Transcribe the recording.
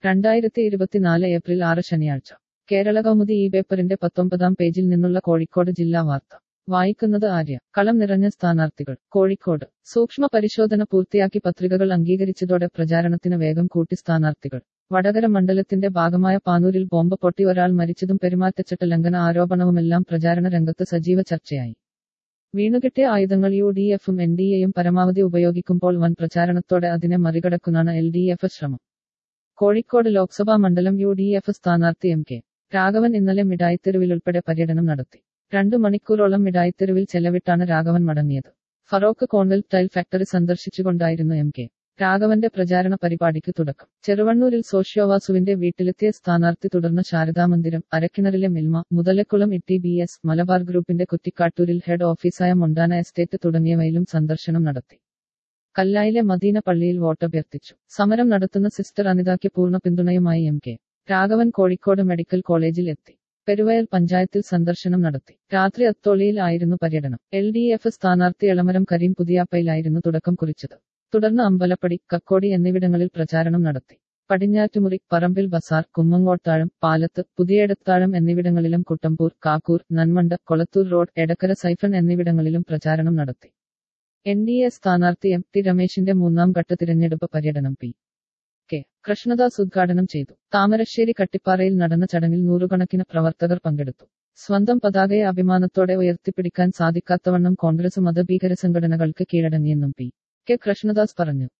രണ്ടായിരത്തി ഇരുപത്തിനാല് ഏപ്രിൽ ആറ് ശനിയാഴ്ച കേരള കൗമുദി ഈ പേപ്പറിന്റെ പത്തൊമ്പതാം പേജിൽ നിന്നുള്ള കോഴിക്കോട് ജില്ലാ വാർത്ത വായിക്കുന്നത് ആര്യ കളം നിറഞ്ഞ സ്ഥാനാർത്ഥികൾ കോഴിക്കോട് സൂക്ഷ്മ പരിശോധന പൂർത്തിയാക്കി പത്രികകൾ അംഗീകരിച്ചതോടെ പ്രചാരണത്തിന് വേഗം കൂട്ടി സ്ഥാനാർത്ഥികൾ വടകര മണ്ഡലത്തിന്റെ ഭാഗമായ പാനൂരിൽ ബോംബ് പൊട്ടി ഒരാൾ മരിച്ചതും പെരുമാറ്റച്ചട്ട ലംഘന ആരോപണവുമെല്ലാം പ്രചാരണ രംഗത്ത് സജീവ ചർച്ചയായി വീണുകിട്ടിയ ആയുധങ്ങൾ യു ഡി എഫും എൻ ഡി എയും പരമാവധി ഉപയോഗിക്കുമ്പോൾ വൻ പ്രചാരണത്തോടെ അതിനെ മറികടക്കുന്നതാണ് എൽ ഡി എഫ് ശ്രമം കോഴിക്കോട് ലോക്സഭാ മണ്ഡലം യു ഡി എഫ് സ്ഥാനാർത്ഥി എം കെ രാഘവൻ ഇന്നലെ മിഠായിത്തെരുവിലുൾപ്പെടെ പര്യടനം നടത്തി രണ്ടു മണിക്കൂറോളം മിഠായിത്തെരുവിൽ ചെലവിട്ടാണ് രാഘവൻ മടങ്ങിയത് ഫറോക്ക് കോൺവെൽറ്റ് ടൈൽ ഫാക്ടറി സന്ദർശിച്ചുകൊണ്ടായിരുന്നു എം കെ രാഘവന്റെ പ്രചാരണ പരിപാടിക്ക് തുടക്കം ചെറുവണ്ണൂരിൽ സോഷ്യോവാസുവിന്റെ വീട്ടിലെത്തിയ സ്ഥാനാർത്ഥി തുടർന്ന് ശാരദാമന്ദിരം അരക്കിണറിലെ മിൽമ മുതലക്കുളം ഇട്ടി ബി എസ് മലബാർ ഗ്രൂപ്പിന്റെ കുറ്റിക്കാട്ടൂരിൽ ഹെഡ് ഓഫീസായ മൊണ്ടാന എസ്റ്റേറ്റ് തുടങ്ങിയവയിലും സന്ദർശനം നടത്തി കല്ലായിലെ മദീന പള്ളിയിൽ വോട്ടഭ്യർത്ഥിച്ചു സമരം നടത്തുന്ന സിസ്റ്റർ അനിതയ്ക്ക് പൂർണ്ണ പിന്തുണയുമായി M K Raghavan Kozhikode medical കോളേജിൽ എത്തി പെരുവയൽ പഞ്ചായത്തിൽ സന്ദർശനം നടത്തി രാത്രി അത്തോളിയിൽ ആയിരുന്നു പര്യടനം എൽ ഡി എഫ് സ്ഥാനാർത്ഥി എളമരം കരീം പുതിയാപ്പയിലായിരുന്നു തുടക്കം കുറിച്ചത് തുടർന്ന് അമ്പലപ്പടി കക്കോടി എന്നിവിടങ്ങളിൽ പ്രചാരണം നടത്തി പടിഞ്ഞാറ്റുമുറി പറമ്പിൽ ബസാർ കുമ്മങ്ങോട്ടാഴം പാലത്ത് പുതിയടത്താഴം എന്നിവിടങ്ങളിലും കുട്ടമ്പൂർ കാക്കൂർ നന്മണ്ട കൊളത്തൂർ റോഡ് എടക്കര സൈഫൺ എന്നിവിടങ്ങളിലും പ്രചാരണം നടത്തി എൻ ഡി എ സ്ഥാനാർത്ഥി എം ടി രമേശിന്റെ മൂന്നാം ഘട്ട തിരഞ്ഞെടുപ്പ് പര്യടനം പി കെ കൃഷ്ണദാസ് ഉദ്ഘാടനം ചെയ്തു താമരശ്ശേരി കട്ടിപ്പാറയിൽ നടന്ന ചടങ്ങിൽ നൂറുകണക്കിന് പ്രവർത്തകർ പങ്കെടുത്തു സ്വന്തം പതാകയെ അഭിമാനത്തോടെ ഉയർത്തിപ്പിടിക്കാൻ സാധിക്കാത്തവണ്ണം കോൺഗ്രസ് മതഭീകര സംഘടനകൾക്ക് കീഴടങ്ങിയെന്നും പി കെ കൃഷ്ണദാസ് പറഞ്ഞു